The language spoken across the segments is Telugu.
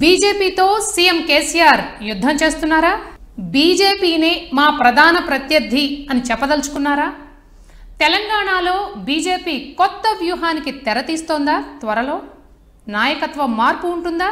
బీజేపీతో సీఎం కేసీఆర్ యుద్ధం చేస్తున్నారా బీజేపీనే మా ప్రధాన ప్రత్యర్థి అని చెప్పదలుచుకున్నారా తెలంగాణలో బీజేపీ కొత్త వ్యూహానికి తెరతీస్తోందా త్వరలో నాయకత్వ మార్పు ఉంటుందా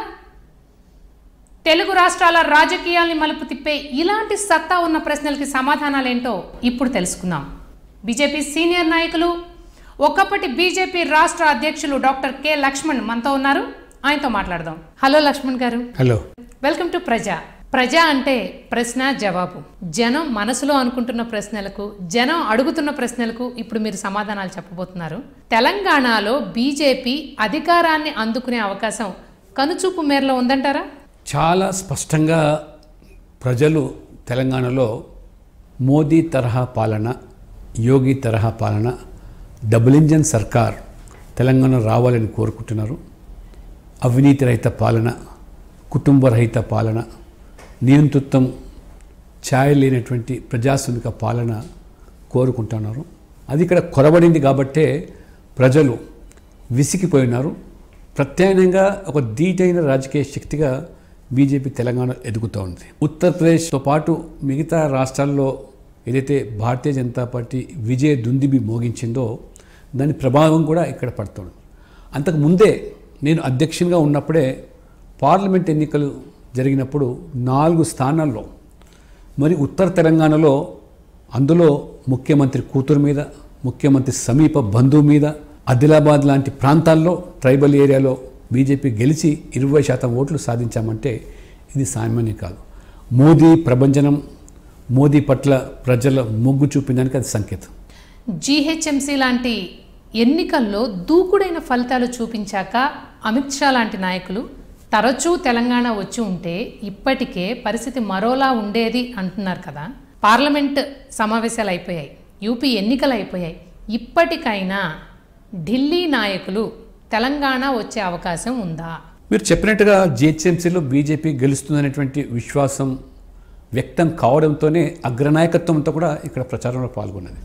తెలుగు రాష్ట్రాల రాజకీయాల్ని మలుపు తిప్పే ఇలాంటి సత్తా ఉన్న ప్రశ్నలకి సమాధానాలేంటో ఇప్పుడు తెలుసుకుందాం బీజేపీ సీనియర్ నాయకులు ఒకప్పటి బీజేపీ రాష్ట్ర అధ్యక్షులు డాక్టర్ కె లక్ష్మణ్ మనతో ఉన్నారు ఆయనతో మాట్లాడదాం హలో లక్ష్మణ్ గారు హలో వెల్కమ్ టు ప్రజా ప్రజా అంటే ప్రశ్న జవాబు జనం మనసులో అనుకుంటున్న ప్రశ్నలకు జనం అడుగుతున్న ప్రశ్నలకు ఇప్పుడు మీరు సమాధానాలు చెప్పబోతున్నారు తెలంగాణలో బీజేపీ అధికారాన్ని అందుకునే అవకాశం కనుచూపు మేరలో ఉందంటారా చాలా స్పష్టంగా ప్రజలు తెలంగాణలో మోదీ తరహా పాలన యోగి తరహా పాలన డబుల్ ఇంజన్ సర్కార్ తెలంగాణ రావాలని కోరుకుంటున్నారు అవినీతి రహిత పాలన కుటుంబ రహిత పాలన నియంతృత్వం ఛాయ లేనటువంటి ప్రజాస్వామిక పాలన కోరుకుంటున్నారు అది ఇక్కడ కొరబడింది కాబట్టే ప్రజలు విసిగిపోయినారు ప్రత్యామ్నాయంగా ఒక ధీటైన రాజకీయ శక్తిగా బీజేపీ తెలంగాణ ఎదుగుతూ ఉంది ఉత్తరప్రదేశ్తో పాటు మిగతా రాష్ట్రాల్లో ఏదైతే భారతీయ జనతా పార్టీ విజయ దుందిబి మోగించిందో దాని ప్రభావం కూడా ఇక్కడ పడుతుంది అంతకు ముందే నేను అధ్యక్షునిగా ఉన్నప్పుడే పార్లమెంట్ ఎన్నికలు జరిగినప్పుడు నాలుగు స్థానాల్లో మరి ఉత్తర తెలంగాణలో అందులో ముఖ్యమంత్రి కూతురు మీద ముఖ్యమంత్రి సమీప బంధువు మీద ఆదిలాబాద్ లాంటి ప్రాంతాల్లో ట్రైబల్ ఏరియాలో బీజేపీ గెలిచి ఇరవై శాతం ఓట్లు సాధించామంటే ఇది సామాన్యం కాదు మోదీ ప్రభంజనం మోదీ పట్ల ప్రజల మొగ్గు చూపించడానికి అది సంకేతం జీహెచ్ఎంసీ లాంటి ఎన్నికల్లో దూకుడైన ఫలితాలు చూపించాక అమిత్ షా లాంటి నాయకులు తరచూ తెలంగాణ వచ్చి ఉంటే ఇప్పటికే పరిస్థితి మరోలా ఉండేది అంటున్నారు కదా పార్లమెంట్ సమావేశాలు అయిపోయాయి యూపీ ఎన్నికలు అయిపోయాయి ఇప్పటికైనా ఢిల్లీ నాయకులు తెలంగాణ వచ్చే అవకాశం ఉందా మీరు చెప్పినట్టుగా జిహెచ్ఎంసీలో బీజేపీ గెలుస్తుందనేటువంటి విశ్వాసం వ్యక్తం కావడంతోనే అగ్రనాయకత్వంతో కూడా ఇక్కడ ప్రచారంలో పాల్గొన్నది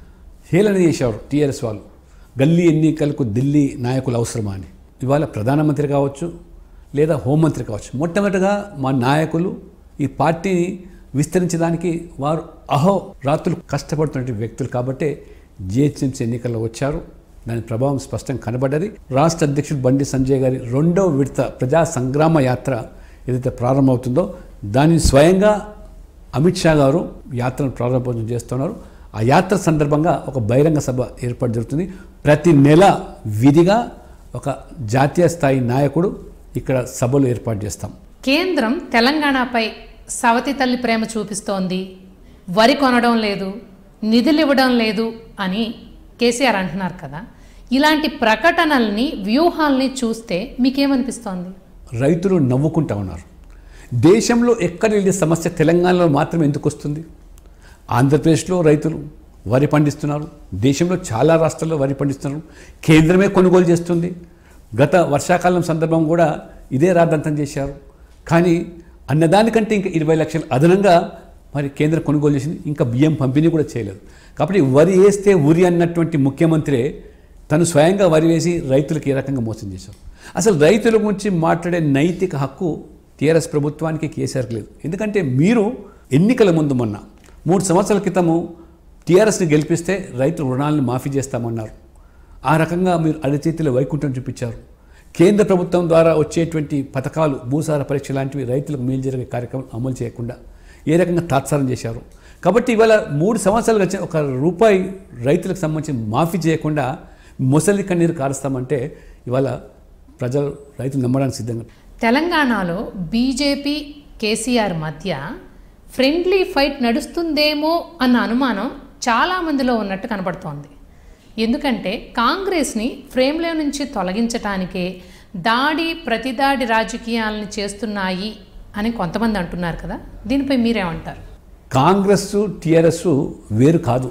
హేళన చేశారు టీఆర్ఎస్ వాళ్ళు గల్లీ ఎన్నికలకు ఢిల్లీ నాయకులు అవసరమా అని ఇవాళ ప్రధానమంత్రి కావచ్చు లేదా హోంమంత్రి కావచ్చు మొట్టమొదటిగా మా నాయకులు ఈ పార్టీని విస్తరించడానికి వారు అహో రాత్రులు కష్టపడుతున్న వ్యక్తులు కాబట్టే జిహెచ్ఎంసీ ఎన్నికల్లో వచ్చారు దాని ప్రభావం స్పష్టంగా కనబడ్డది రాష్ట్ర అధ్యక్షుడు బండి సంజయ్ గారి రెండవ విడత ప్రజా సంగ్రామ యాత్ర ఏదైతే ప్రారంభమవుతుందో దానిని స్వయంగా అమిత్ షా గారు యాత్రను ప్రారంభోత్సవం చేస్తున్నారు ఆ యాత్ర సందర్భంగా ఒక బహిరంగ సభ ఏర్పాటు జరుగుతుంది ప్రతి నెల విధిగా ఒక జాతీయ స్థాయి నాయకుడు ఇక్కడ సభలు ఏర్పాటు చేస్తాం కేంద్రం తెలంగాణపై సవతి తల్లి ప్రేమ చూపిస్తోంది వరి కొనడం లేదు నిధులు ఇవ్వడం లేదు అని కేసీఆర్ అంటున్నారు కదా ఇలాంటి ప్రకటనల్ని వ్యూహాల్ని చూస్తే మీకేమనిపిస్తోంది రైతులు నవ్వుకుంటా ఉన్నారు దేశంలో ఎక్కడ లేని సమస్య తెలంగాణలో మాత్రం ఎందుకు వస్తుంది ఆంధ్రప్రదేశ్లో రైతులు వరి పండిస్తున్నారు దేశంలో చాలా రాష్ట్రాల్లో వరి పండిస్తున్నారు కేంద్రమే కొనుగోలు చేస్తుంది గత వర్షాకాలం సందర్భం కూడా ఇదే రాద్ధాంతం చేశారు కానీ అన్నదానికంటే ఇంకా ఇరవై లక్షలు అదనంగా మరి కేంద్రం కొనుగోలు చేసింది ఇంకా బియ్యం పంపిణీ కూడా చేయలేదు కాబట్టి వరి వేస్తే ఉరి అన్నటువంటి ముఖ్యమంత్రి తను స్వయంగా వరి వేసి రైతులకు ఏ రకంగా మోసం చేశారు అసలు రైతుల గురించి మాట్లాడే నైతిక హక్కు టీఆర్ఎస్ ప్రభుత్వానికి కేసీఆర్కి లేదు ఎందుకంటే మీరు ఎన్నికల ముందు మొన్న మూడు సంవత్సరాల క్రితము టీఆర్ఎస్ని గెలిపిస్తే రైతు రుణాలను మాఫీ చేస్తామన్నారు ఆ రకంగా మీరు అరచేతిలో వైకుంఠం చూపించారు కేంద్ర ప్రభుత్వం ద్వారా వచ్చేటువంటి పథకాలు భూసార పరీక్ష లాంటివి రైతులకు మేలు జరిగే కార్యక్రమం అమలు చేయకుండా ఏ రకంగా తాత్సారం చేశారు కాబట్టి ఇవాళ మూడు సంవత్సరాలు వచ్చి ఒక రూపాయి రైతులకు సంబంధించి మాఫీ చేయకుండా ముసలి కన్నీరు కారుస్తామంటే ఇవాళ ప్రజలు రైతులు నమ్మడానికి సిద్ధంగా తెలంగాణలో బీజేపీ కేసీఆర్ మధ్య ఫ్రెండ్లీ ఫైట్ నడుస్తుందేమో అన్న అనుమానం చాలామందిలో ఉన్నట్టు కనబడుతోంది ఎందుకంటే కాంగ్రెస్ని ఫ్రేమ్లో నుంచి తొలగించటానికే దాడి ప్రతిదాడి రాజకీయాలను చేస్తున్నాయి అని కొంతమంది అంటున్నారు కదా దీనిపై మీరేమంటారు కాంగ్రెస్ టీఆర్ఎస్ వేరు కాదు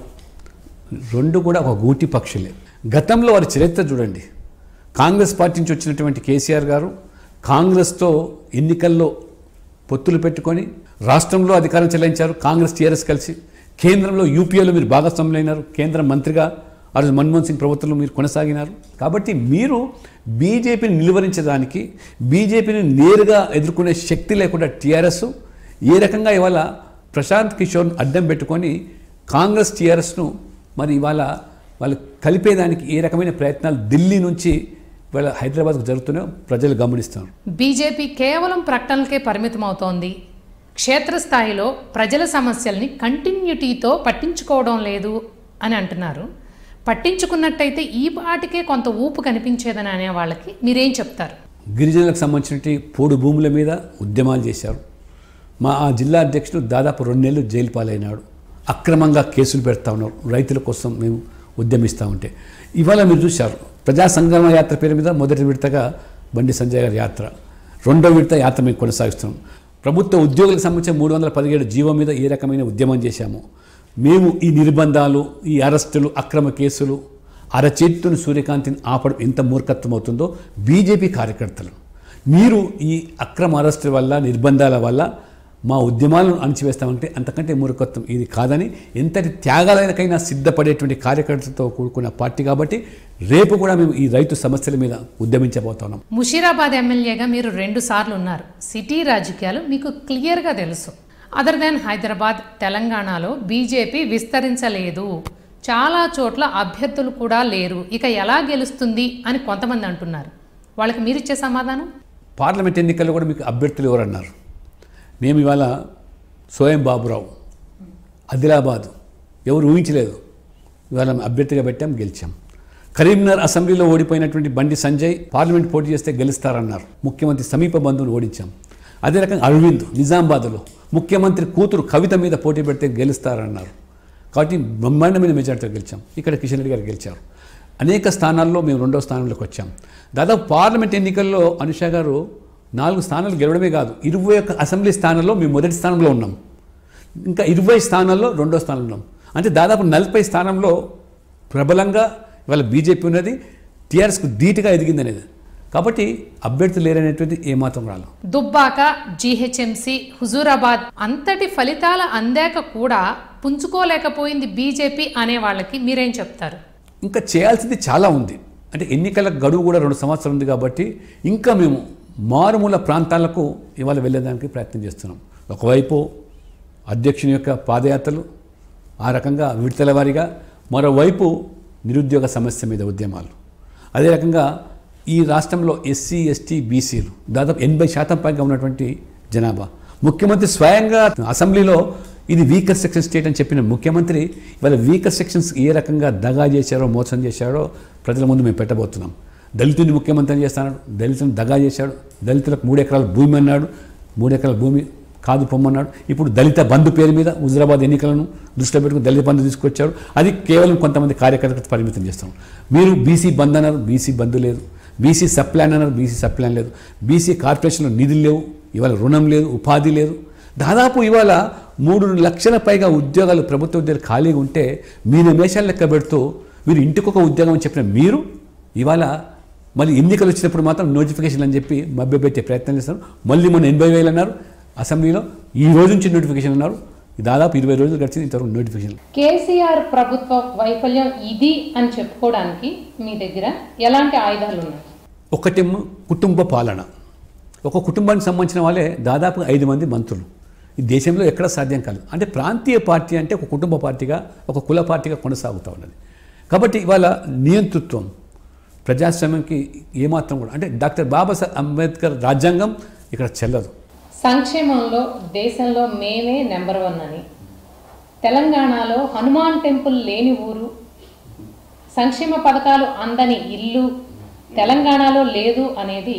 రెండు కూడా ఒక గూటి పక్షులే గతంలో వారి చరిత్ర చూడండి కాంగ్రెస్ పార్టీ నుంచి వచ్చినటువంటి కేసీఆర్ గారు కాంగ్రెస్తో ఎన్నికల్లో పొత్తులు పెట్టుకొని రాష్ట్రంలో అధికారం చెల్లించారు కాంగ్రెస్ టీఆర్ఎస్ కలిసి కేంద్రంలో యూపీఏలో మీరు భాగస్వాములైనారు కేంద్ర మంత్రిగా ఆ రోజు మన్మోహన్ సింగ్ ప్రభుత్వంలో మీరు కొనసాగినారు కాబట్టి మీరు బీజేపీని నిలువరించడానికి బీజేపీని నేరుగా ఎదుర్కొనే శక్తి లేకుండా టీఆర్ఎస్ ఏ రకంగా ఇవాళ ప్రశాంత్ కిషోర్ అడ్డం పెట్టుకొని కాంగ్రెస్ టీఆర్ఎస్ను మరి ఇవాళ వాళ్ళు కలిపేదానికి ఏ రకమైన ప్రయత్నాలు ఢిల్లీ నుంచి ఇవాళ హైదరాబాద్కు జరుగుతున్నాయో ప్రజలు గమనిస్తున్నారు బీజేపీ కేవలం ప్రకటనలకే పరిమితం అవుతోంది క్షేత్రస్థాయిలో ప్రజల సమస్యల్ని కంటిన్యూటీతో పట్టించుకోవడం లేదు అని అంటున్నారు పట్టించుకున్నట్టయితే ఈ పాటికే కొంత ఊపు కనిపించేదని అనే వాళ్ళకి మీరేం చెప్తారు గిరిజనులకు సంబంధించిన పోడు భూముల మీద ఉద్యమాలు చేశారు మా ఆ జిల్లా అధ్యక్షుడు దాదాపు రెండు నెలలు జైలు పాలైనాడు అక్రమంగా కేసులు పెడతా ఉన్నారు రైతుల కోసం మేము ఉద్యమిస్తూ ఉంటే ఇవాళ మీరు చూశారు ప్రజా సంగ్రామ యాత్ర పేరు మీద మొదటి విడతగా బండి సంజయ్ గారి యాత్ర రెండో విడత యాత్ర మేము కొనసాగిస్తున్నాం ప్రభుత్వ ఉద్యోగులకు సంబంధించిన మూడు వందల పదిహేడు జీవో మీద ఏ రకమైన ఉద్యమం చేశాము మేము ఈ నిర్బంధాలు ఈ అరెస్టులు అక్రమ కేసులు అరచేతుని సూర్యకాంతిని ఆపడం ఎంత మూర్ఖత్వం అవుతుందో బీజేపీ కార్యకర్తలు మీరు ఈ అక్రమ అరెస్టుల వల్ల నిర్బంధాల వల్ల మా ఉద్యమాలను అణిచివేస్తామంటే అంతకంటే మూర్ఖత్వం ఇది కాదని ఎంతటి త్యాగాలకైనా సిద్ధపడేటువంటి కార్యకర్తలతో కూడుకున్న పార్టీ కాబట్టి రేపు కూడా మేము ఈ రైతు సమస్యల మీద ఉద్యమించబోతున్నాం ముషీరాబాద్ ఎమ్మెల్యేగా మీరు రెండు సార్లు ఉన్నారు సిటీ రాజకీయాలు మీకు క్లియర్గా తెలుసు అదర్ దాన్ హైదరాబాద్ తెలంగాణలో బీజేపీ విస్తరించలేదు చాలా చోట్ల అభ్యర్థులు కూడా లేరు ఇక ఎలా గెలుస్తుంది అని కొంతమంది అంటున్నారు వాళ్ళకి మీరిచ్చే సమాధానం పార్లమెంట్ ఎన్నికల్లో కూడా మీకు అభ్యర్థులు ఎవరన్నారు మేము ఇవాళ సోయం బాబురావు ఆదిలాబాద్ ఎవరు ఊహించలేదు ఇవాళ అభ్యర్థిగా పెట్టాం గెలిచాం కరీంనగర్ అసెంబ్లీలో ఓడిపోయినటువంటి బండి సంజయ్ పార్లమెంట్ పోటీ చేస్తే గెలుస్తారన్నారు ముఖ్యమంత్రి సమీప బంధువును ఓడించాం అదే రకంగా అరవింద్ నిజామాబాద్లో ముఖ్యమంత్రి కూతురు కవిత మీద పోటీ పెడితే గెలుస్తారన్నారు కాబట్టి బ్రహ్మాండమైన మెజార్టీతో గెలిచాం ఇక్కడ కిషన్ రెడ్డి గారు గెలిచారు అనేక స్థానాల్లో మేము రెండో స్థానంలోకి వచ్చాం దాదాపు పార్లమెంట్ ఎన్నికల్లో అనుష గారు నాలుగు స్థానాలు గెలవడమే కాదు ఇరవై ఒక్క అసెంబ్లీ స్థానాల్లో మేము మొదటి స్థానంలో ఉన్నాం ఇంకా ఇరవై స్థానాల్లో రెండో స్థానంలో ఉన్నాం అంటే దాదాపు నలభై స్థానంలో ప్రబలంగా ఇవాళ బీజేపీ ఉన్నది టీఆర్ఎస్కు ధీటుగా ఎదిగింది అనేది కాబట్టి అభ్యర్థులు లేరనేటువంటిది ఏమాత్రం రాలేదు దుబ్బాక జీహెచ్ఎంసీ హుజూరాబాద్ అంతటి ఫలితాలు అందాక కూడా పుంజుకోలేకపోయింది బీజేపీ అనే వాళ్ళకి మీరేం చెప్తారు ఇంకా చేయాల్సింది చాలా ఉంది అంటే ఎన్నికల గడువు కూడా రెండు సంవత్సరాలు ఉంది కాబట్టి ఇంకా మేము మారుమూల ప్రాంతాలకు ఇవాళ వెళ్ళేదానికి ప్రయత్నం చేస్తున్నాం ఒకవైపు అధ్యక్షుని యొక్క పాదయాత్రలు ఆ రకంగా విడతల వారీగా మరోవైపు నిరుద్యోగ సమస్య మీద ఉద్యమాలు అదే రకంగా ఈ రాష్ట్రంలో ఎస్సీ ఎస్టీ బీసీలు దాదాపు ఎనభై శాతం పైగా ఉన్నటువంటి జనాభా ముఖ్యమంత్రి స్వయంగా అసెంబ్లీలో ఇది వీకర్ సెక్షన్ స్టేట్ అని చెప్పిన ముఖ్యమంత్రి ఇవాళ వీకర్ సెక్షన్స్ ఏ రకంగా దగా చేశారో మోసం చేశారో ప్రజల ముందు మేము పెట్టబోతున్నాం దళితుని ముఖ్యమంత్రి చేస్తాడు దళితుని దగా చేశాడు దళితులకు మూడు ఎకరాల భూమి అన్నాడు మూడు ఎకరాల భూమి కాదు పొమ్మన్నాడు ఇప్పుడు దళిత బంధు పేరు మీద హుజరాబాద్ ఎన్నికలను దృష్టిలో పెట్టుకుని దళిత బంధు తీసుకొచ్చారు అది కేవలం కొంతమంది కార్యకర్తలకు పరిమితం చేస్తాం మీరు బీసీ బంద్ అన్నారు బీసీ బంధు లేదు బీసీ సప్లాన్ అన్నారు బీసీ సప్లాన్ లేదు బీసీ కార్పొరేషన్లో నిధులు లేవు ఇవాళ రుణం లేదు ఉపాధి లేదు దాదాపు ఇవాళ మూడు లక్షల పైగా ఉద్యోగాలు ప్రభుత్వ ఉద్యోగాలు ఖాళీగా ఉంటే మీ నిమేషాలు లెక్క పెడుతూ మీరు ఇంటికొక ఉద్యోగం అని చెప్పిన మీరు ఇవాళ మళ్ళీ ఎన్నికలు వచ్చినప్పుడు మాత్రం నోటిఫికేషన్ అని చెప్పి మభ్యపెట్టే ప్రయత్నం చేస్తారు మళ్ళీ మొన్న ఎనభై వేలు అన్నారు అసెంబ్లీలో ఈ రోజు నుంచి నోటిఫికేషన్ అన్నారు దాదాపు ఇరవై రోజులు గడిచింది ఇంతవరకు నోటిఫికేషన్ కేసీఆర్ ప్రభుత్వ వైఫల్యం ఇది అని చెప్పుకోవడానికి మీ దగ్గర ఎలాంటి ఆయుధాలు ఉన్నాయి ఒకటేమో కుటుంబ పాలన ఒక కుటుంబానికి సంబంధించిన వాళ్ళే దాదాపు ఐదు మంది మంత్రులు ఈ దేశంలో ఎక్కడ సాధ్యం కాదు అంటే ప్రాంతీయ పార్టీ అంటే ఒక కుటుంబ పార్టీగా ఒక కుల పార్టీగా కొనసాగుతూ ఉన్నది కాబట్టి ఇవాళ నియంతృత్వం ప్రజాస్వామ్యంకి ఏమాత్రం కూడా అంటే డాక్టర్ బాబాసాహెబ్ అంబేద్కర్ రాజ్యాంగం ఇక్కడ చెల్లదు సంక్షేమంలో దేశంలో మేమే నెంబర్ వన్ అని తెలంగాణలో హనుమాన్ టెంపుల్ లేని ఊరు సంక్షేమ పథకాలు అందని ఇల్లు తెలంగాణలో లేదు అనేది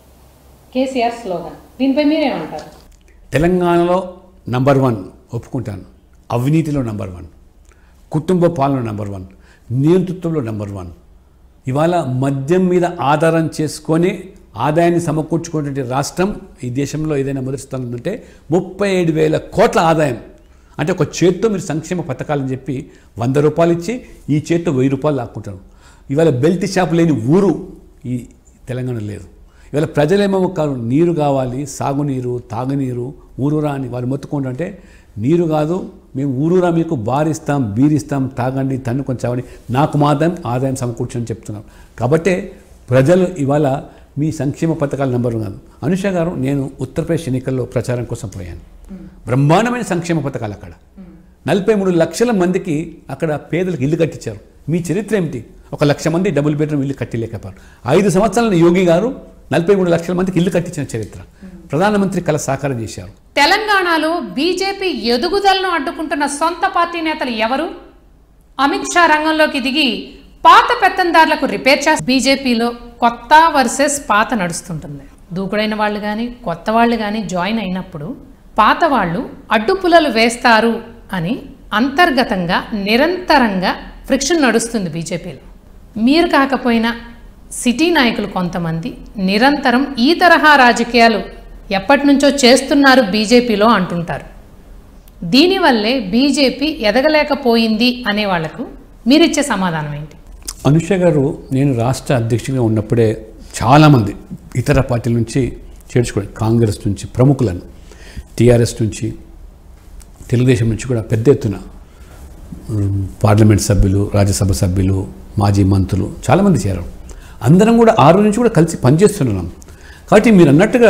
కేసీఆర్ స్లోగన్ దీనిపై మీరేమంటారు తెలంగాణలో నంబర్ వన్ ఒప్పుకుంటాను అవినీతిలో నంబర్ వన్ కుటుంబ పాలన నంబర్ వన్ నియంతృత్వంలో నంబర్ వన్ ఇవాళ మద్యం మీద ఆధారం చేసుకొని ఆదాయాన్ని సమకూర్చుకునేటువంటి రాష్ట్రం ఈ దేశంలో ఏదైనా మొదటి స్థానం ఉంటే ముప్పై ఏడు వేల కోట్ల ఆదాయం అంటే ఒక చేత్తో మీరు సంక్షేమ పథకాలని చెప్పి వంద రూపాయలు ఇచ్చి ఈ చేత్తో వెయ్యి రూపాయలు లాక్కుంటారు ఇవాళ బెల్ట్ షాప్ లేని ఊరు ఈ తెలంగాణ లేదు ఇవాళ ప్రజలేమో ఒక నీరు కావాలి సాగునీరు తాగునీరు ఊరూరా అని వాళ్ళు మొత్తుకుంటుంటే నీరు కాదు మేము ఊరూరా మీకు బారిస్తాం బీరిస్తాం తాగండి తన్నుకొని చావండి నాకు మాత్రం ఆదాయం సమకూర్చని చెప్తున్నాం కాబట్టే ప్రజలు ఇవాళ మీ సంక్షేమ పథకాల నెంబర్ కాదు అనుష గారు నేను ఉత్తరప్రదేశ్ ఎన్నికల్లో ప్రచారం కోసం పోయాను బ్రహ్మాండమైన సంక్షేమ పథకాలు అక్కడ నలభై మూడు లక్షల మందికి అక్కడ పేదలకు ఇల్లు కట్టించారు మీ చరిత్ర ఏమిటి ఒక లక్ష మంది డబుల్ బెడ్రూమ్ ఇల్లు కట్టిలేకపోయారు ఐదు సంవత్సరాల యోగి గారు నలభై మూడు లక్షల మందికి ఇల్లు కట్టించిన చరిత్ర ప్రధానమంత్రి కల సాకారం చేశారు తెలంగాణలో బీజేపీ ఎదుగుదలను అడ్డుకుంటున్న సొంత పార్టీ నేతలు ఎవరు అమిత్ షా రంగంలోకి దిగి పాత పెత్తందారులకు రిపేర్ చేస్తారు బీజేపీలో కొత్త వర్సెస్ పాత నడుస్తుంటుంది దూకుడైన వాళ్ళు కానీ కొత్త వాళ్ళు కానీ జాయిన్ అయినప్పుడు పాత వాళ్ళు అడ్డుపులలు వేస్తారు అని అంతర్గతంగా నిరంతరంగా ఫ్రిక్షన్ నడుస్తుంది బీజేపీలో మీరు కాకపోయినా సిటీ నాయకులు కొంతమంది నిరంతరం ఈ తరహా రాజకీయాలు ఎప్పటి నుంచో చేస్తున్నారు బీజేపీలో అంటుంటారు దీనివల్లే బీజేపీ ఎదగలేకపోయింది అనే వాళ్లకు మీరిచ్చే సమాధానం ఏంటి అనుష గారు నేను రాష్ట్ర అధ్యక్షుడిగా ఉన్నప్పుడే చాలామంది ఇతర పార్టీల నుంచి చేర్చుకోండి కాంగ్రెస్ నుంచి ప్రముఖులను టీఆర్ఎస్ నుంచి తెలుగుదేశం నుంచి కూడా పెద్ద ఎత్తున ఉమ్, పార్లమెంట్ సభ్యులు రాజ్యసభ సభ్యులు మాజీ మంత్రులు చాలామంది చేరారు అందరం కూడా ఆరు నుంచి కూడా కలిసి పనిచేస్తున్నాం కాబట్టి మీరు అన్నట్టుగా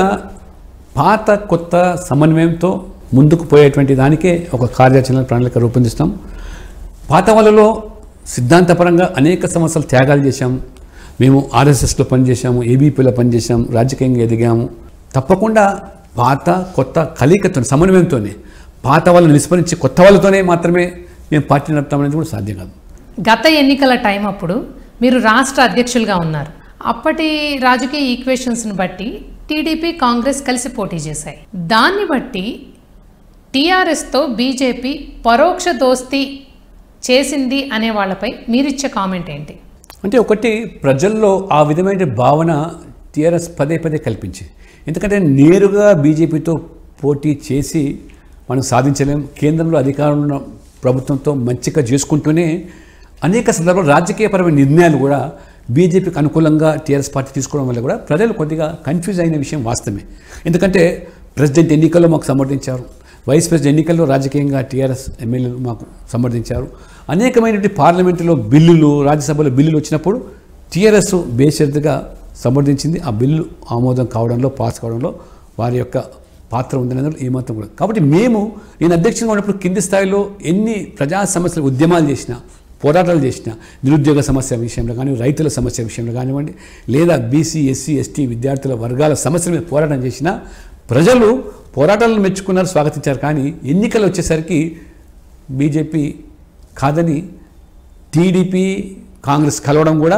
పాత కొత్త సమన్వయంతో ముందుకు పోయేటువంటి దానికే ఒక కార్యాచరణ ప్రణాళిక రూపొందిస్తాం పాత వాళ్ళలో సిద్ధాంతపరంగా అనేక సంవత్సరాలు త్యాగాలు చేశాం మేము ఆర్ఎస్ఎస్లో పనిచేశాము ఏబీపీలో పనిచేశాం రాజకీయంగా ఎదిగాము తప్పకుండా పాత కొత్త కలయికతో సమన్వయంతోనే పాత వాళ్ళని విస్మరించి కొత్త వాళ్ళతోనే మాత్రమే మేము పార్టీ నడుపుతామనేది కూడా సాధ్యం కాదు గత ఎన్నికల టైం అప్పుడు మీరు రాష్ట్ర అధ్యక్షులుగా ఉన్నారు అప్పటి రాజకీయ ఈక్వేషన్స్ని బట్టి టీడీపీ కాంగ్రెస్ కలిసి పోటీ చేశాయి దాన్ని బట్టి టీఆర్ఎస్తో బీజేపీ పరోక్ష దోస్తీ చేసింది అనే వాళ్ళపై మీరిచ్చే కామెంట్ ఏంటి అంటే ఒకటి ప్రజల్లో ఆ విధమైన భావన టీఆర్ఎస్ పదే పదే కల్పించింది ఎందుకంటే నేరుగా బీజేపీతో పోటీ చేసి మనం సాధించలేం కేంద్రంలో అధికారంలో ఉన్న ప్రభుత్వంతో మంచిగా చేసుకుంటూనే అనేక సందర్భాలు రాజకీయపరమైన నిర్ణయాలు కూడా బీజేపీకి అనుకూలంగా టీఆర్ఎస్ పార్టీ తీసుకోవడం వల్ల కూడా ప్రజలు కొద్దిగా కన్ఫ్యూజ్ అయిన విషయం వాస్తవమే ఎందుకంటే ప్రెసిడెంట్ ఎన్నికల్లో మాకు సమర్థించారు వైస్ ప్రెసిడెంట్ ఎన్నికల్లో రాజకీయంగా టీఆర్ఎస్ ఎమ్మెల్యేలు మాకు సమర్థించారు అనేకమైనటువంటి పార్లమెంటులో బిల్లులు రాజ్యసభలో బిల్లులు వచ్చినప్పుడు టీఆర్ఎస్ బేషరతుగా సమర్థించింది ఆ బిల్లు ఆమోదం కావడంలో పాస్ కావడంలో వారి యొక్క పాత్ర ఉందనేది ఏమాత్రం కూడా కాబట్టి మేము నేను అధ్యక్షంగా ఉన్నప్పుడు కింది స్థాయిలో ఎన్ని ప్రజా సమస్యలు ఉద్యమాలు చేసినా పోరాటాలు చేసిన నిరుద్యోగ సమస్య విషయంలో కానీ రైతుల సమస్య విషయంలో కానివ్వండి లేదా బీసీ ఎస్సీ ఎస్టీ విద్యార్థుల వర్గాల సమస్యల మీద పోరాటం చేసినా ప్రజలు పోరాటాలను మెచ్చుకున్నారు స్వాగతించారు కానీ ఎన్నికలు వచ్చేసరికి బీజేపీ కాదని టీడీపీ కాంగ్రెస్ కలవడం కూడా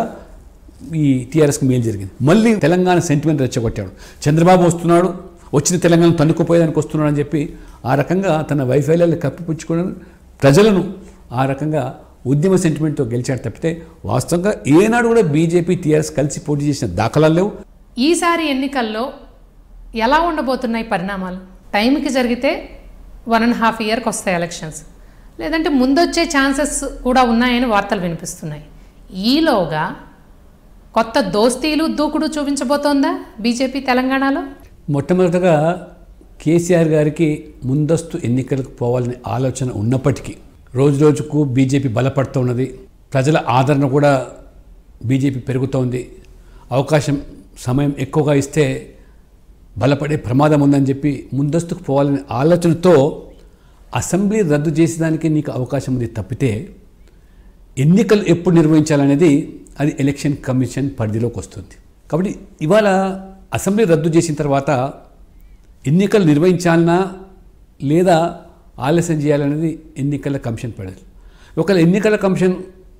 ఈ టీఆర్ఎస్కి మేలు జరిగింది మళ్ళీ తెలంగాణ సెంటిమెంట్ రెచ్చగొట్టాడు చంద్రబాబు వస్తున్నాడు వచ్చిన తెలంగాణ తన్నుకుపోయేదానికి వస్తున్నాడు అని చెప్పి ఆ రకంగా తన వైఫల్యాలు కప్పిపుచ్చుకుని ప్రజలను ఆ రకంగా ఉద్యమ సెంటిమెంట్తో గెలిచాడు తప్పితే వాస్తవంగా ఏనాడు కూడా బీజేపీ టీఆర్ఎస్ కలిసి పోటీ చేసిన దాఖలాలు లేవు ఈసారి ఎన్నికల్లో ఎలా ఉండబోతున్నాయి పరిణామాలు టైంకి జరిగితే వన్ అండ్ హాఫ్ ఇయర్కి వస్తాయి ఎలక్షన్స్ లేదంటే ముందొచ్చే ఛాన్సెస్ కూడా ఉన్నాయని వార్తలు వినిపిస్తున్నాయి ఈలోగా కొత్త దోస్తీలు దూకుడు చూపించబోతోందా బీజేపీ తెలంగాణలో మొట్టమొదటగా కేసీఆర్ గారికి ముందస్తు ఎన్నికలకు పోవాలనే ఆలోచన ఉన్నప్పటికీ రోజు రోజుకు బీజేపీ బలపడుతూ ఉన్నది ప్రజల ఆదరణ కూడా బీజేపీ పెరుగుతోంది అవకాశం సమయం ఎక్కువగా ఇస్తే బలపడే ప్రమాదం ఉందని చెప్పి ముందస్తుకు పోవాలనే ఆలోచనతో అసెంబ్లీ రద్దు చేసేదానికి నీకు అవకాశం ఉంది తప్పితే ఎన్నికలు ఎప్పుడు నిర్వహించాలనేది అది ఎలక్షన్ కమిషన్ పరిధిలోకి వస్తుంది కాబట్టి ఇవాళ అసెంబ్లీ రద్దు చేసిన తర్వాత ఎన్నికలు నిర్వహించాలన్నా లేదా ఆలస్యం చేయాలనేది ఎన్నికల కమిషన్ పరిధి ఒకవేళ ఎన్నికల కమిషన్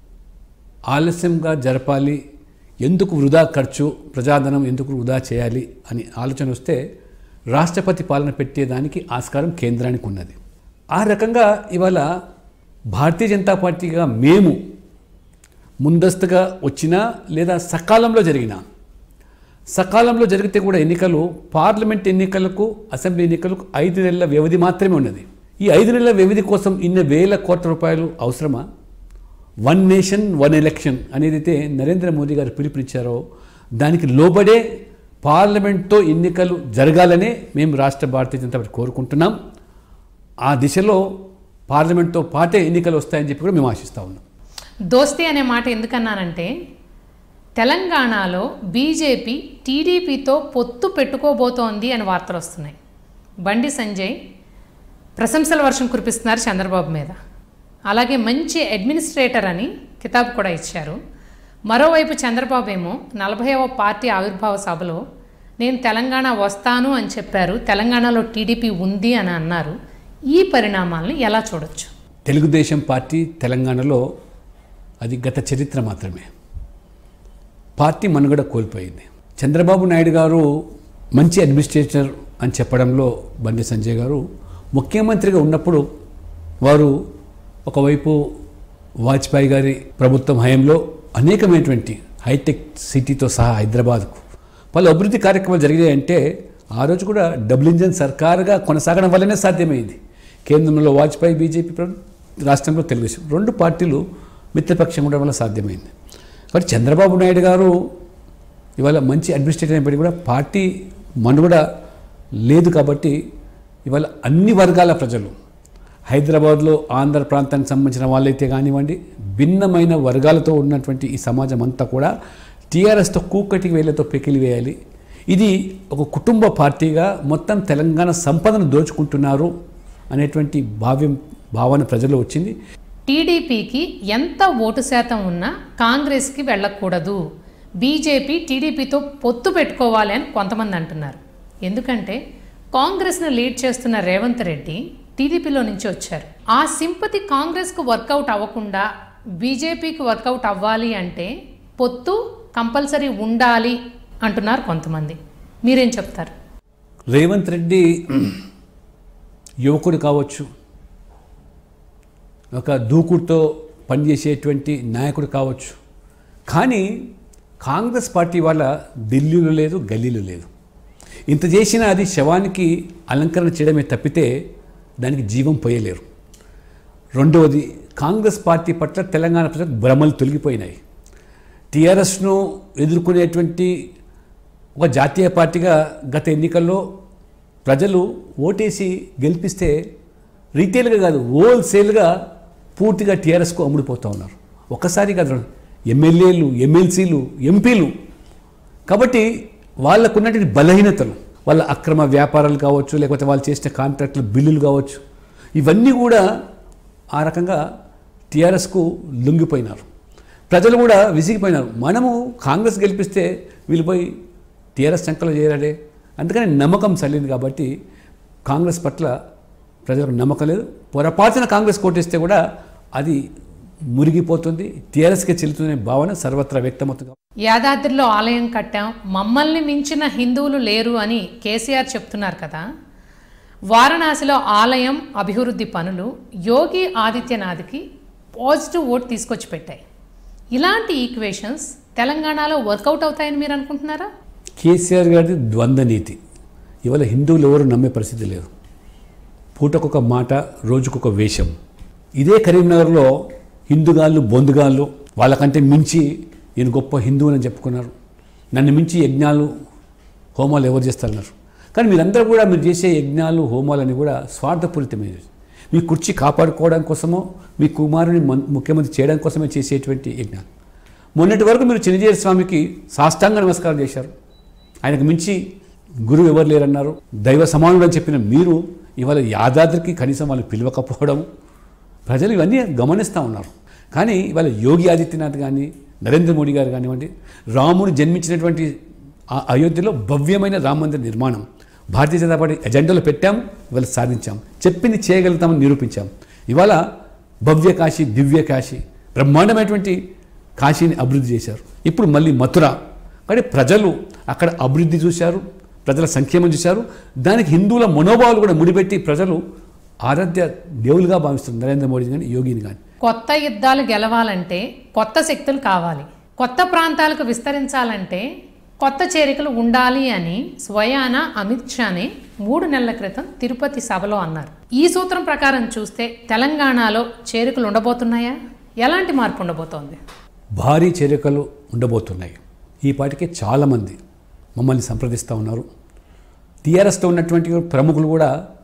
ఆలస్యంగా జరపాలి ఎందుకు వృధా ఖర్చు ప్రజాధనం ఎందుకు వృధా చేయాలి అని ఆలోచన వస్తే రాష్ట్రపతి పాలన పెట్టేదానికి ఆస్కారం కేంద్రానికి ఉన్నది ఆ రకంగా ఇవాళ భారతీయ జనతా పార్టీగా మేము ముందస్తుగా వచ్చినా లేదా సకాలంలో జరిగినా సకాలంలో జరిగితే కూడా ఎన్నికలు పార్లమెంట్ ఎన్నికలకు అసెంబ్లీ ఎన్నికలకు ఐదు నెలల వ్యవధి మాత్రమే ఉన్నది ఈ ఐదు నెలల వ్యవధి కోసం ఇన్ని వేల కోట్ల రూపాయలు అవసరమా వన్ నేషన్ వన్ ఎలక్షన్ అనేదైతే నరేంద్ర మోదీ గారు పిలుపునిచ్చారో దానికి లోబడే పార్లమెంట్తో ఎన్నికలు జరగాలనే మేము రాష్ట్ర భారతీయ జనతా పార్టీ కోరుకుంటున్నాం ఆ దిశలో పార్లమెంట్తో పాటే ఎన్నికలు వస్తాయని చెప్పి కూడా మేము ఆశిస్తూ ఉన్నాం దోస్తీ అనే మాట ఎందుకన్నానంటే తెలంగాణలో బీజేపీ టీడీపీతో పొత్తు పెట్టుకోబోతోంది అని వార్తలు వస్తున్నాయి బండి సంజయ్ ప్రశంసల వర్షం కురిపిస్తున్నారు చంద్రబాబు మీద అలాగే మంచి అడ్మినిస్ట్రేటర్ అని కితాబు కూడా ఇచ్చారు మరోవైపు చంద్రబాబు ఏమో నలభైవ పార్టీ ఆవిర్భావ సభలో నేను తెలంగాణ వస్తాను అని చెప్పారు తెలంగాణలో టీడీపీ ఉంది అని అన్నారు ఈ పరిణామాలను ఎలా చూడొచ్చు తెలుగుదేశం పార్టీ తెలంగాణలో అది గత చరిత్ర మాత్రమే పార్టీ మనుగడ కోల్పోయింది చంద్రబాబు నాయుడు గారు మంచి అడ్మినిస్ట్రేటర్ అని చెప్పడంలో బండి సంజయ్ గారు ముఖ్యమంత్రిగా ఉన్నప్పుడు వారు ఒకవైపు వాజ్పేయి గారి ప్రభుత్వం హయాంలో అనేకమైనటువంటి హైటెక్ సిటీతో సహా హైదరాబాద్కు పలు అభివృద్ధి కార్యక్రమాలు జరిగాయంటే ఆ రోజు కూడా డబుల్ ఇంజన్ సర్కారుగా కొనసాగడం వల్లనే సాధ్యమైంది కేంద్రంలో వాజ్పేయి బీజేపీ ప్రభు- రాష్ట్రంలో తెలుగుదేశం రెండు పార్టీలు మిత్రపక్షం ఉండడం వల్ల సాధ్యమైంది కాబట్టి చంద్రబాబు నాయుడు గారు ఇవాళ మంచి అడ్మినిస్ట్రేటర్ అయినప్పటికీ కూడా పార్టీ మనుగడ లేదు కాబట్టి ఇవాళ అన్ని వర్గాల ప్రజలు హైదరాబాద్లో ఆంధ్ర ప్రాంతానికి సంబంధించిన వాళ్ళైతే కానివ్వండి భిన్నమైన వర్గాలతో ఉన్నటువంటి ఈ సమాజం అంతా కూడా టీఆర్ఎస్తో కూకటి వేళ్లతో పెకిలి వేయాలి ఇది ఒక కుటుంబ పార్టీగా మొత్తం తెలంగాణ సంపదను దోచుకుంటున్నారు అనేటువంటి భావ్యం భావన ప్రజల్లో వచ్చింది టీడీపీకి ఎంత ఓటు శాతం ఉన్నా కాంగ్రెస్కి వెళ్ళకూడదు బీజేపీ టీడీపీతో పొత్తు పెట్టుకోవాలి అని కొంతమంది అంటున్నారు ఎందుకంటే కాంగ్రెస్ను లీడ్ చేస్తున్న రేవంత్ రెడ్డి టీడీపీలో నుంచి వచ్చారు ఆ సింపతి కాంగ్రెస్కు వర్కౌట్ అవ్వకుండా బీజేపీకి వర్కౌట్ అవ్వాలి అంటే పొత్తు కంపల్సరీ ఉండాలి అంటున్నారు కొంతమంది మీరేం చెప్తారు రేవంత్ రెడ్డి యువకుడు కావచ్చు ఒక దూకుడుతో పనిచేసేటువంటి నాయకుడు కావచ్చు కానీ కాంగ్రెస్ పార్టీ వాళ్ళ ఢిల్లీలో లేదు గల్లీలో లేదు ఇంత చేసినా అది శవానికి అలంకరణ చేయడమే తప్పితే దానికి జీవం పోయలేరు రెండవది కాంగ్రెస్ పార్టీ పట్ల తెలంగాణ ప్రజలకు భ్రమలు తొలగిపోయినాయి టీఆర్ఎస్ను ఎదుర్కొనేటువంటి ఒక జాతీయ పార్టీగా గత ఎన్నికల్లో ప్రజలు ఓటేసి గెలిపిస్తే రీటైల్గా కాదు హోల్సేల్గా పూర్తిగా టీఆర్ఎస్కు అమ్ముడిపోతూ ఉన్నారు ఒక్కసారి కాదు ఎమ్మెల్యేలు ఎమ్మెల్సీలు ఎంపీలు కాబట్టి వాళ్ళకున్నటువంటి బలహీనతలు వాళ్ళ అక్రమ వ్యాపారాలు కావచ్చు లేకపోతే వాళ్ళు చేసిన కాంట్రాక్టుల బిల్లులు కావచ్చు ఇవన్నీ కూడా ఆ రకంగా టీఆర్ఎస్కు లొంగిపోయినారు ప్రజలు కూడా విసిగిపోయినారు మనము కాంగ్రెస్ గెలిపిస్తే వీళ్ళు పోయి టీఆర్ఎస్ సంకలో చేరాడే అందుకని నమ్మకం చల్లింది కాబట్టి కాంగ్రెస్ పట్ల ప్రజలకు నమ్మకం లేదు పొరపాటున కాంగ్రెస్ కోటేస్తే కూడా అది మురిగిపోతుంది టీఆర్ఎస్కే చెల్లుతుందనే భావన సర్వత్రా వ్యక్తమవుతుంది యాదాద్రిలో ఆలయం కట్టాం మమ్మల్ని మించిన హిందువులు లేరు అని కేసీఆర్ చెప్తున్నారు కదా వారణాసిలో ఆలయం అభివృద్ధి పనులు యోగి ఆదిత్యనాథ్కి పాజిటివ్ ఓట్ తీసుకొచ్చి పెట్టాయి ఇలాంటి ఈక్వేషన్స్ తెలంగాణలో వర్కౌట్ అవుతాయని మీరు అనుకుంటున్నారా కేసీఆర్ గారిది ద్వంద్వ నీతి ఇవాళ హిందువులు ఎవరు నమ్మే పరిస్థితి లేదు పూటకొక మాట రోజుకొక వేషం ఇదే కరీంనగర్లో హిందుగాళ్ళు బొందుగాళ్ళు వాళ్ళకంటే మించి నేను గొప్ప హిందువుని చెప్పుకున్నారు నన్ను మించి యజ్ఞాలు హోమాలు ఎవరు చేస్తారన్నారు కానీ మీరందరూ కూడా మీరు చేసే యజ్ఞాలు హోమాలని కూడా స్వార్థపూరితమైనవి మీ కుర్చీ కాపాడుకోవడం కోసమో మీ కుమారుని మన్- ముఖ్యమంత్రి చేయడం కోసమే చేసేటువంటి యజ్ఞాలు మొన్నటి వరకు మీరు చిన్నజీరి స్వామికి సాష్టాంగ నమస్కారం చేశారు ఆయనకు మించి గురువు ఎవరు లేరన్నారు దైవ సమానుడు అని చెప్పిన మీరు ఇవాళ యాదాద్రికి కనీసం వాళ్ళు పిలవకపోవడం ప్రజలు ఇవన్నీ గమనిస్తూ ఉన్నారు కానీ ఇవాళ యోగి ఆదిత్యనాథ్ కానీ నరేంద్ర మోడీ గారు కానివ్వండి రాముడు జన్మించినటువంటి ఆ అయోధ్యలో భవ్యమైన రామ మందిర నిర్మాణం భారతీయ జనతా పార్టీ ఎజెండాలో పెట్టాము ఇవాళ సాధించాం చెప్పింది చేయగలుగుతామని నిరూపించాం ఇవాళ భవ్య కాశీ దివ్య కాశీ బ్రహ్మాండమైనటువంటి కాశీని అభివృద్ధి చేశారు ఇప్పుడు మళ్ళీ మథుర కానీ ప్రజలు అక్కడ అభివృద్ధి చూశారు ప్రజల సంక్షేమం చూశారు దానికి హిందువుల మనోభావాలు కూడా ముడిపెట్టి ప్రజలు ఆరాధ్య దేవులుగా భావిస్తున్నారు నరేంద్ర మోడీ కానీ యోగిని కానీ కొత్త యుద్ధాలు గెలవాలంటే కొత్త శక్తులు కావాలి కొత్త ప్రాంతాలకు విస్తరించాలంటే కొత్త చేరికలు ఉండాలి అని స్వయాన అమిత్ షానే మూడు నెలల క్రితం తిరుపతి సభలో అన్నారు ఈ సూత్రం ప్రకారం చూస్తే తెలంగాణలో చేరికలు ఉండబోతున్నాయా ఎలాంటి మార్పు ఉండబోతోంది భారీ చేరికలు ఉండబోతున్నాయి ఈ పాటికే చాలామంది మమ్మల్ని సంప్రదిస్తూ ఉన్నారు టీఆర్ఎస్తో ఉన్నటువంటి ప్రముఖులు కూడా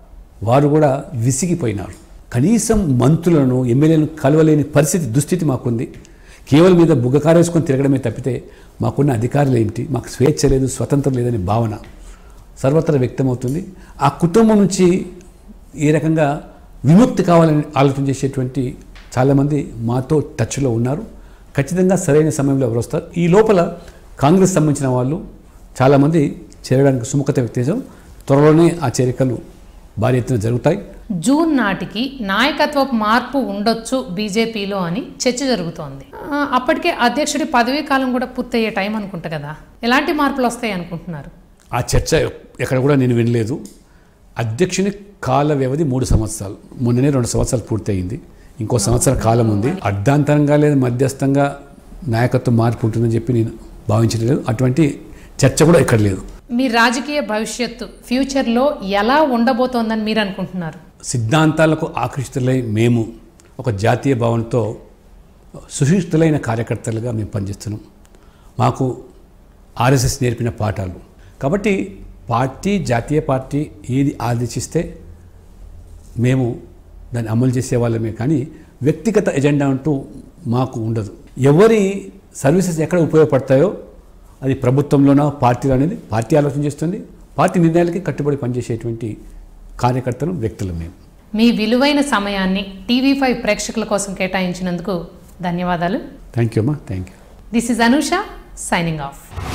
వారు కూడా విసిగిపోయినారు కనీసం మంత్రులను ఎమ్మెల్యేలను కలవలేని పరిస్థితి దుస్థితి మాకుంది కేవలం మీద బుగ్గకారేసుకొని తిరగడమే తప్పితే మాకున్న అధికారులు ఏంటి మాకు స్వేచ్ఛ లేదు స్వతంత్రం లేదనే భావన సర్వత్రా వ్యక్తమవుతుంది ఆ కుటుంబం నుంచి ఏ రకంగా విముక్తి కావాలని ఆలోచన చేసేటువంటి చాలామంది మాతో టచ్లో ఉన్నారు ఖచ్చితంగా సరైన సమయంలో ఎవరు వస్తారు ఈ లోపల కాంగ్రెస్ సంబంధించిన వాళ్ళు చాలామంది చేరడానికి సుముఖత వ్యక్తం త్వరలోనే ఆ చేరికలు భారీ ఎత్తున జరుగుతాయి జూన్ నాటికి నాయకత్వపు మార్పు ఉండొచ్చు బీజేపీలో అని చర్చ జరుగుతోంది ఆ, అప్పటికే అధ్యక్షుడి పదవీ కాలం కూడా పూర్తయ్యే టైం అనుకుంటా కదా ఎలాంటి మార్పులు వస్తాయి అనుకుంటున్నారు ఆ చర్చ ఎక్కడ కూడా నేను వినలేదు అధ్యక్షుని కాల వ్యవధి మూడు సంవత్సరాలు మొన్ననే రెండు సంవత్సరాలు పూర్తయింది ఇంకో సంవత్సరం కాలం ఉంది అర్ధాంతరంగా లేదా మధ్యస్థంగా నాయకత్వం మార్పు ఉంటుందని చెప్పి నేను భావించలేదు అటువంటి చర్చ కూడా ఇక్కడ లేదు మీ రాజకీయ భవిష్యత్తు ఫ్యూచర్లో ఎలా ఉండబోతోందని మీరు అనుకుంటున్నారు సిద్ధాంతాలకు ఆకర్షితులై మేము ఒక జాతీయ భావనతో సుశిక్షితులైన కార్యకర్తలుగా మేము పనిచేస్తున్నాం మాకు ఆర్ఎస్ఎస్ నేర్పిన పాఠాలు కాబట్టి పార్టీ జాతీయ పార్టీ ఏది ఆదేశిస్తే మేము దాన్ని అమలు చేసే వాళ్ళమే కానీ వ్యక్తిగత ఎజెండా అంటూ మాకు ఉండదు ఎవరి సర్వీసెస్ ఎక్కడ ఉపయోగపడతాయో అది ప్రభుత్వంలోనో పార్టీలో అనేది పార్టీ ఆలోచన చేస్తుంది పార్టీ నిర్ణయాలకి కట్టుబడి పనిచేసేటువంటి కార్యకర్తలు వ్యక్తులు మేము మీ విలువైన సమయాన్ని టీవీ ఫైవ్ ప్రేక్షకుల కోసం కేటాయించినందుకు ధన్యవాదాలు థ్యాంక్ యూ అమ్మా thank you this is Anusha signing of